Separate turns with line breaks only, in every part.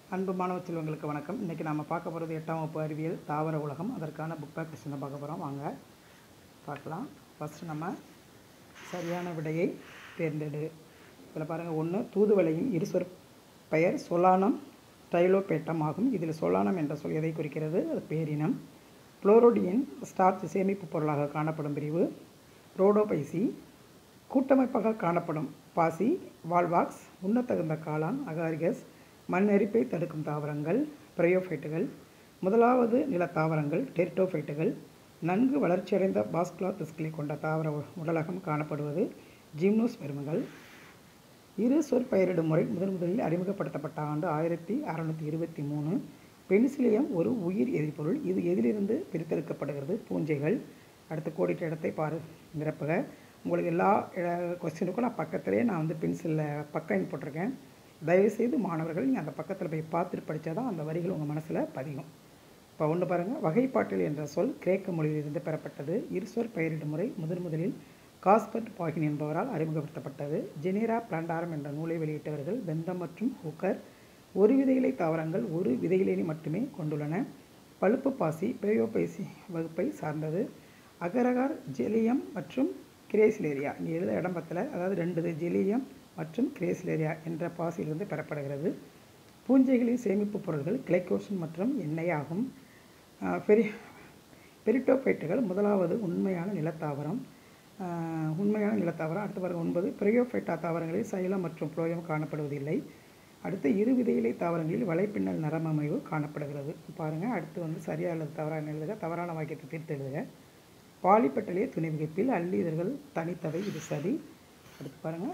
அன்பு மாணவ செல்வங்களுக்கு வணக்கம் இன்றைக்கி நம்ம பார்க்க போகிறது எட்டாம் வகுப்பு அறிவியல் தாவர உலகம் அதற்கான புக் பேக் கொஸ்டின் தான் பார்க்க போகிறோம் வாங்க பார்க்கலாம் ஃபஸ்ட்டு நம்ம சரியான விடையை தேர்ந்தெடு இதில் பாருங்கள் ஒன்று தூதுவளையின் இருசொற் பெயர் சொலானம் டைலோபேட்டம் ஆகும் இதில் சொலானம் என்ற சொல் எதை குறிக்கிறது அது பேரினம் புளோரோடியின் ஸ்டார்ச் சேமிப்பு பொருளாக காணப்படும் பிரிவு ரோடோபைசி கூட்டமைப்பாக காணப்படும் பாசி வால்வாக்ஸ் உண்ணத்தகுந்த காளான் அகாரிகஸ் மண் அரிப்பை தடுக்கும் தாவரங்கள் பிரயோஃபைட்டுகள் முதலாவது நில தாவரங்கள் டெரிட்டோஃபைட்டுகள் நன்கு வளர்ச்சியடைந்த பாஸ்குலா திஸ்களை கொண்ட தாவர உ- உடலகம் காணப்படுவது ஜிம்னோஸ்பெர்மங்கள் இரு சொற்பெயரிடும் முறை முதன் முதலில் அறிமுகப்படுத்தப்பட்ட ஆண்டு ஆயிரத்தி அறநூற்றி இருபத்தி மூணு பெனிசிலியம் ஒரு உயிர் எரிபொருள் இது எதிலிருந்து பிரித்தெடுக்கப்படுகிறது பூஞ்சைகள் அடுத்து கோடிட்ட இடத்தை பாரு நிரப்புக உங்களுக்கு எல்லா கொஸ்டினுக்கும் நான் பக்கத்திலே நான் வந்து பென்சிலில் பக்கம் போட்டிருக்கேன் தயவுசெய்து மாணவர்கள் நீங்கள் அந்த பக்கத்தில் போய் பார்த்துட்டு படித்தா தான் அந்த வரிகள் உங்கள் மனசில் பதியும் இப்போ ஒன்று பாருங்கள் வகைப்பாட்டில் என்ற சொல் கிரேக்க மொழியிலிருந்து பெறப்பட்டது இருசொற் பெயரிடும் முறை முதன் முதலில் காஸ்பர்ட் பாகின் என்பவரால் அறிமுகப்படுத்தப்பட்டது ஜெனீரா பிளான்டாரம் என்ற நூலை வெளியிட்டவர்கள் பெந்தம் மற்றும் ஹூக்கர் ஒரு விதை இலை தாவரங்கள் ஒரு விதை இலையை மட்டுமே கொண்டுள்ளன பழுப்பு பாசி பிரயோபைசி வகுப்பை சார்ந்தது அகரகார் ஜெலியம் மற்றும் கிரேசிலேரியா இங்கே எழுத இடம் பத்தில் அதாவது ரெண்டு இது ஜெலியம் மற்றும் கிரேசிலேரியா என்ற பாசியிலிருந்து பெறப்படுகிறது பூஞ்சைகளின் சேமிப்பு பொருட்கள் கிளைக்கோசன் மற்றும் எண்ணெய் ஆகும் ஆஹ் பெரி பெரிட்டோஃபைட்டுகள் முதலாவது உண்மையான நிலத்தாவரம் ஆஹ் உண்மையான நிலத்தாவரம் அடுத்து பாருங்க ஒன்பது பிரையோஃபைட்டா தாவரங்களில் சைலம் மற்றும் புளோயம் காணப்படுவதில்லை அடுத்து இரு விதையிலை தாவரங்களில் வலைப்பின்னல் நரமமைவு காணப்படுகிறது பாருங்கள் அடுத்து வந்து சரியா அல்லது தவறான எழுதுக தவறான வாக்கியத்தை தீர்த்து எழுதுக பாலிப்பட்டலே துணை வகுப்பில் அள்ளி தனித்தவை இது சரி அடுத்து பாருங்கள்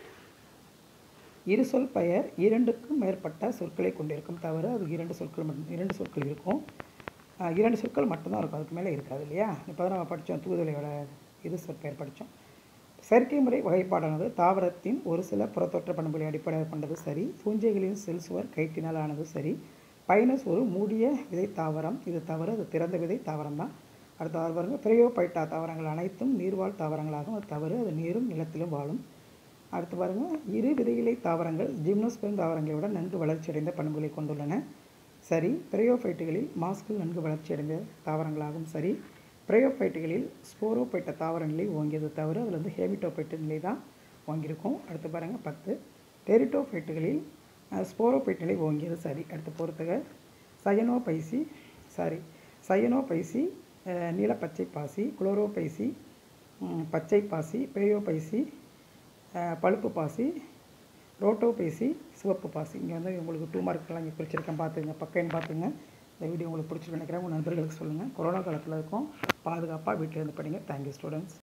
இரு சொல் பெயர் இரண்டுக்கும் மேற்பட்ட சொற்களை கொண்டிருக்கும் தவிர அது இரண்டு சொற்கள் மட்டும் இரண்டு சொற்கள் இருக்கும் ஆஹ் இரண்டு சொற்கள் மட்டும்தான் இருக்கும் அதுக்கு மேலே இருக்காது இல்லையா இப்போ தான் நம்ம படித்தோம் தூதுவளையோட இரு சொற்பெயர் படித்தோம் செயற்கை முறை வகைப்பாடானது தாவரத்தின் ஒரு சில புறத்தோற்ற பண்புகளை அடிப்படையாக கொண்டது சரி பூஞ்சைகளின் செல் சுவர் கைட்டினால் ஆனது சரி பைனஸ் ஒரு மூடிய விதை தாவரம் இது தவிர அது திறந்த விதை தாவரம் தான் அடுத்த பாருங்க பிரையோபைட்டா தாவரங்கள் அனைத்தும் நீர்வாழ் தாவரங்களாகும் அது தவிர அது நீரும் நிலத்திலும் வாழும் அடுத்து பாருங்க இரு விதையிலை தாவரங்கள் ஜிம்னோஸ்பெர்ம் தாவரங்களை விட நன்கு வளர்ச்சியடைந்த பண்புகளை கொண்டுள்ளன சரி பிரையோஃபைட்டுகளில் மாஸ்கள் நன்கு வளர்ச்சியடைந்த தாவரங்களாகும் சரி பிரையோஃபைட்டுகளில் ஸ்போரோபைட்ட தாவர நிலை ஓங்கியது தவிர அதில் வந்து ஹேமிட்டோபைட்டு நிலை தான் ஓங்கியிருக்கும் அடுத்து பாருங்கள் பத்து டெரிட்டோஃபைட்டுகளில் ஸ்போரோபைட் நிலை ஓங்கியது சரி அடுத்து பொறுத்துக சயனோபைசி சாரி சயனோபைசி அஹ், நீலப்பச்சை பாசி குளோரோபைசி ம், பச்சை பாசி பிரயோபைசி அஹ், பழுப்பு பாசி ரோட்டோபேசி சிவப்பு பாசி இங்கே வந்து உங்களுக்கு டூ மார்க்கெல்லாம் இங்கே குறிச்சிருக்கேன் பார்த்துங்க பக்கம் பார்த்துங்க இந்த வீடியோ உங்களுக்கு பிடிச்சிருக்கு நினைக்கிறேன் உங்கள் நண்பர்களுக்கு சொல்லுங்கள் கொரோனா காலத்தில் இருக்கும் பாதுகாப்பாக வீட்டில் இருந்து படிங்க தேங்க்யூ ஸ்டூடெண்ட்ஸ்